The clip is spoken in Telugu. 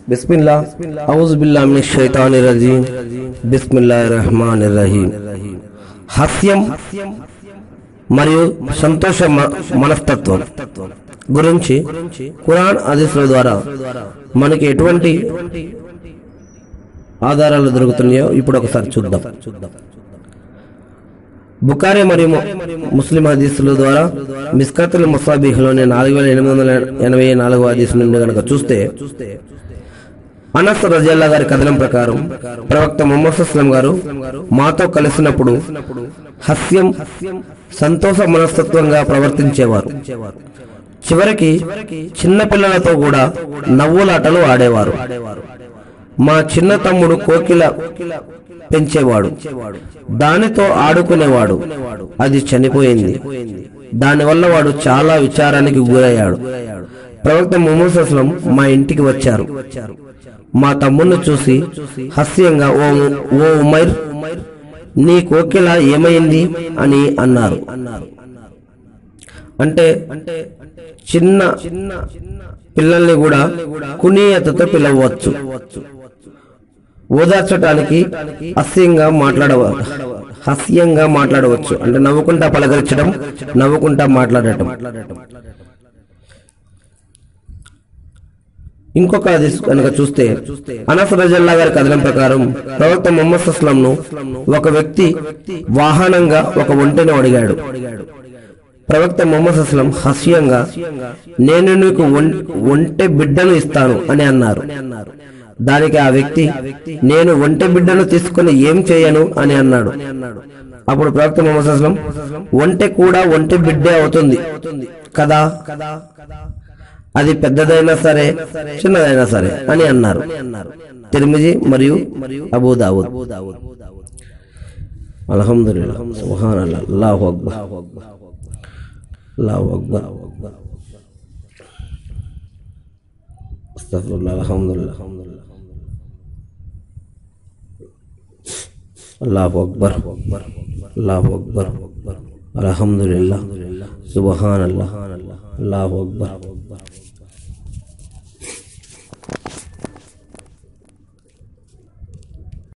బిస్మిల్లా ఔజు బిల్లా మినష్ షైతాని రజీం బిస్మిల్లాహిర్ రహమానిర్ రహీం హాస్యం మరియు సంతోష మ- మనస్తత్వం గురించి ఖురాన్ హదీసుల ద్వారా మనకి ఎటువంటి ఆధారాలు దొరుకుతున్నాయో ఇప్పుడు ఒకసారి చూద్దాం బుకారి మరియు ము- ముస్లిం హదీసుల ద్వారా మిస్కతుల్ ముసాబిహ్లోని నాలుగు వేల ఎనిమిది వందల ఎనభై నాలుగవ హదీసు నుండి కనుక చూస్తే అనస్ రజల్లా గారి కథనం ప్రకారం ప్రవక్త ముహమ్మద్ అస్లం గారు మాతో కలిసినప్పుడు హాస్యం సంతోష మనస్తత్వంగా ప్రవర్తించేవారు చివరికి చిన్న పిల్లలతో కూడా నవ్వులాటలు ఆడేవారు మా చిన్న తమ్ముడు కోకిల పెంచేవాడు దానితో ఆడుకునేవాడు అది చనిపోయింది దానివల్ల వాడు చాలా విచారానికి గురయ్యాడు ప్రవక్త ముహమ్మద్ అస్లం మా ఇంటికి వచ్చారు మా తమ్ముడిని చూసి హాస్యంగా ఓ ఓ ఉమైర్ నీ కోకిల ఏమైంది అని అన్నారు అంటే అంటే చిన్న చిన్న పిల్లల్ని కూడా కునీయతతో పిలవచ్చు ఓదార్చడానికి హాస్యంగా మాట్లాడవ హాస్యంగా మాట్లాడవచ్చు అంటే నవ్వుకుంటా పలకరించడం నవ్వుకుంటా మాట్లాడటం ఇంకొక హదీస్ కనుక చూస్తే అనస్ రజల్లా గారి కథనం ప్రకారం ప్రవక్త ముహమ్మద్ అస్లం ను ఒక వ్యక్తి వాహనంగా ఒక ఒంటెను అడిగాడు ప్రవక్త ముహమ్మద్ అస్లం హాస్యంగా నేను నీకు ఒం- ఒంటె బిడ్డను ఇస్తాను అని అన్నారు దానికి ఆ వ్యక్తి నేను ఒంటె బిడ్డను తీసుకుని ఏం చేయను అని అన్నాడు అప్పుడు ప్రవక్త ముహమ్మద్ అస్లం ఒంటె కూడా ఒంటె బిడ్డే అవుతుంది కదా అది పెద్దదైనా సరే చిన్నదైనా సరే అని అన్నారు తిరుమిజి మరియు అబూదావుద్ అల్హమ్దులిల్లాహ్ సుబ్హానల్లాహ్ అల్లాహు అక్బర్ అల్లాహు అక్బర్ అస్తగ్ఫిరుల్లాహ్ అల్హమ్దులిల్లాహ్ అల్లాహు అక్బర్ అల్లాహు అక్బర్ అల్హమ్దులిల్లాహ్ సుబ్హానల్లాహ్ అల్లాహు అక్బర్